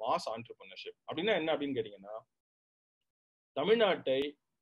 mass entrepreneurship அப்படின்னா என்ன அப்படின்னு கேட்டீங்கன்னா தமிழ்நாட்டை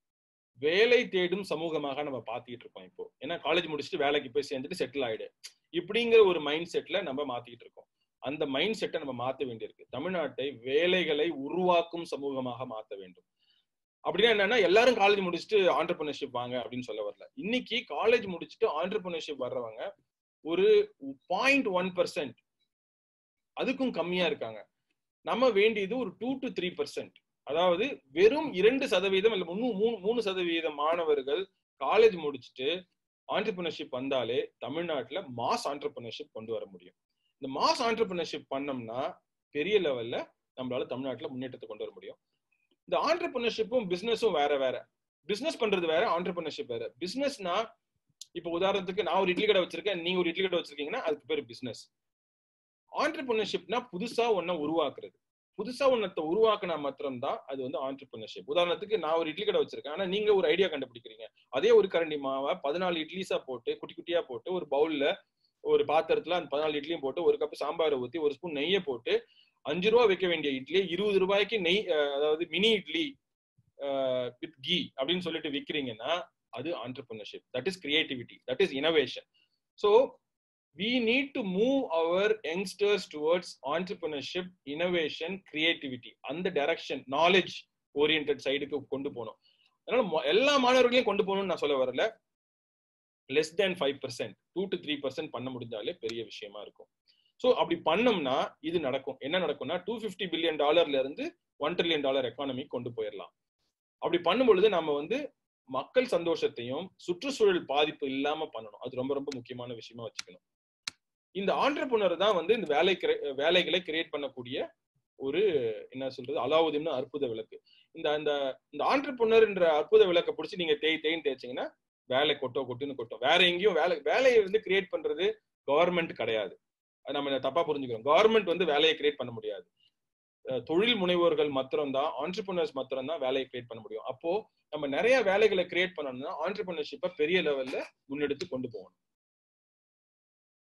வேலை தேடும் சமூகமாக நம்ம பார்த்துட்டு இருக்கோம் இப்போ ஏன்னா காலேஜ் முடிச்சுட்டு வேலைக்கு போய் சேர்ந்துட்டு செட்டில் ஆயிடு இப்படிங்கிற ஒரு மைண்ட் செட்ல நம்ம மாத்திட்டு இருக்கோம் அந்த மைண்ட் செட்டை நம்ம மாத்த வேண்டியிருக்கு தமிழ்நாட்டை வேலைகளை உருவாக்கும் சமூகமாக மாத்த வேண்டும் அப்படின்னா என்னன்னா எல்லாரும் காலேஜ் முடிச்சுட்டு ஆண்டர்பிரினர்ஷிப் வாங்க அப்படின்னு சொல்ல வரல இன்னைக்கு காலேஜ் முடிச்சுட்டு ஆண்டர்பிரினர்ஷிப் வர்றவங்க ஒரு பாயிண்ட் ஒன் பர்சன்ட் அதுக்கும் கம்மியா இருக்காங்க நம்ம வேண்டியது ஒரு டூ டு த்ரீ பர்சன்ட் அதாவது வெறும் இரண்டு சதவீதம் இல்ல மூணு மூணு மூணு சதவீதம் மாணவர்கள் காலேஜ் முடிச்சுட்டு ஆண்டர்பிரினர்ஷிப் வந்தாலே தமிழ்நாட்டுல மாஸ் ஆண்டர்பிரினர்ஷிப் கொண்டு வர முடியும் இந்த மாஸ் ஆண்டர்பிரினர்ஷிப் பண்ணோம்னா பெரிய லெவல்ல நம்மளால தமிழ்நாட்டுல முன்னேற்றத்தை கொண்டு வர முடியும் இந்த ஆண்டர்பிரினர்ஷிப்பும் பிசினஸும் வேற வேற பிசினஸ் பண்றது வேற ஆண்டர்பிரினர்ஷிப் வேற பிசினஸ்னா இப்போ உதாரணத்துக்கு நான் ஒரு இட்லி கடை வச்சிருக்கேன் நீங்க ஒரு இட்லி கடை வச்சிருக்கீங்கன்னா அதுக்கு பேர் பிசினஸ் ஆண்டர்பிரினர்ஷிப்னா புதுசா ஒன்ன உருவாக்குறது புதுசா ஒன்னத்தை உருவாக்குனா மாத்திரம்தான் அது வந்து ஆண்டர்பிரினர்ஷிப் உதாரணத்துக்கு நான் ஒரு இட்லி கடை வச்சிருக்கேன் ஆனா நீங்க ஒரு ஐடியா கண்டுபிடிக்கிறீங்க அதே ஒரு கரண்டி மாவை பதினாலு இட்லிஸா போட்டு குட்டி குட்டியா போட்டு ஒரு பவுல்ல ஒரு பாத்திரத்துல அந்த பதினாலு இட்லியும் போட்டு ஒரு கப் சாம்பாரை ஊத்தி ஒரு ஸ்பூன் நெய்யை போட்டு அஞ்சு ரூபா வைக்க வேண்டிய இட்லி இருபது ரூபாய்க்கு நெய் அதாவது மினி இட்லி வித் கீ அப்படின்னு சொல்லிட்டு விற்கிறீங்கன்னா அது entrepreneurship that is creativity that is innovation so we need to move our youngsters towards entrepreneurship innovation creativity அந்த டைரக்ஷன் நாலேஜ் ஓரியன்ட் சைடுக்கு கொண்டு போகணும் அதனால எல்லா மாணவர்களையும் கொண்டு போகணும்னு நான் சொல்ல வரல less than five percent two to three percent பண்ண முடிஞ்சாலே பெரிய விஷயமா இருக்கும் ஸோ அப்படி பண்ணோம்னா இது நடக்கும் என்ன நடக்கும்னா டூ ஃபிஃப்டி பில்லியன் டாலர்ல இருந்து ஒன் ட்ரில்லியன் டாலர் எக்கானமி கொண்டு போயிடலாம் அப்படி பண்ணும் பொழுது நம்ம வந்து மக்கள் சந்தோஷத்தையும் சுற்றுச்சூழல் பாதிப்பு இல்லாம பண்ணணும் அது ரொம்ப ரொம்ப முக்கியமான விஷயமா வச்சுக்கணும் இந்த ஆண்டர்புனர் தான் வந்து இந்த வேலை வேலைகளை கிரியேட் பண்ணக்கூடிய ஒரு என்ன சொல்றது அலாவுதீன் அற்புத விளக்கு இந்த அந்த இந்த ஆண்டர்புனர்ன்ற அற்புத விளக்கை பிடிச்சி நீங்க தேய் தேய்ன்னு தேய்ச்சிங்கன்னா வேலை கொட்டோ கொட்டுன்னு கொட்டும் வேற எங்கேயும் வேலை வேலையை வந்து கிரியேட் பண்றது கவர்மெண்ட் கிடையாது நம்ம தப்பா புரிஞ்சுக்கிறோம் கவர்மெண்ட் வந்து வேலையை கிரியேட் பண்ண முடியாது தொழில் முனைவோர்கள் மாத்திரம் தான் ஆண்டர்பிரினர்ஸ் மாத்திரம் தான் வேலையை கிரியேட் பண்ண முடியும் அப்போ நம்ம நிறைய வேலைகளை கிரியேட் பண்ணணும்னா ஆண்டர்பிரினர்ஷிப்பை பெரிய லெவல்ல முன்னெடுத்து கொண்டு போகணும்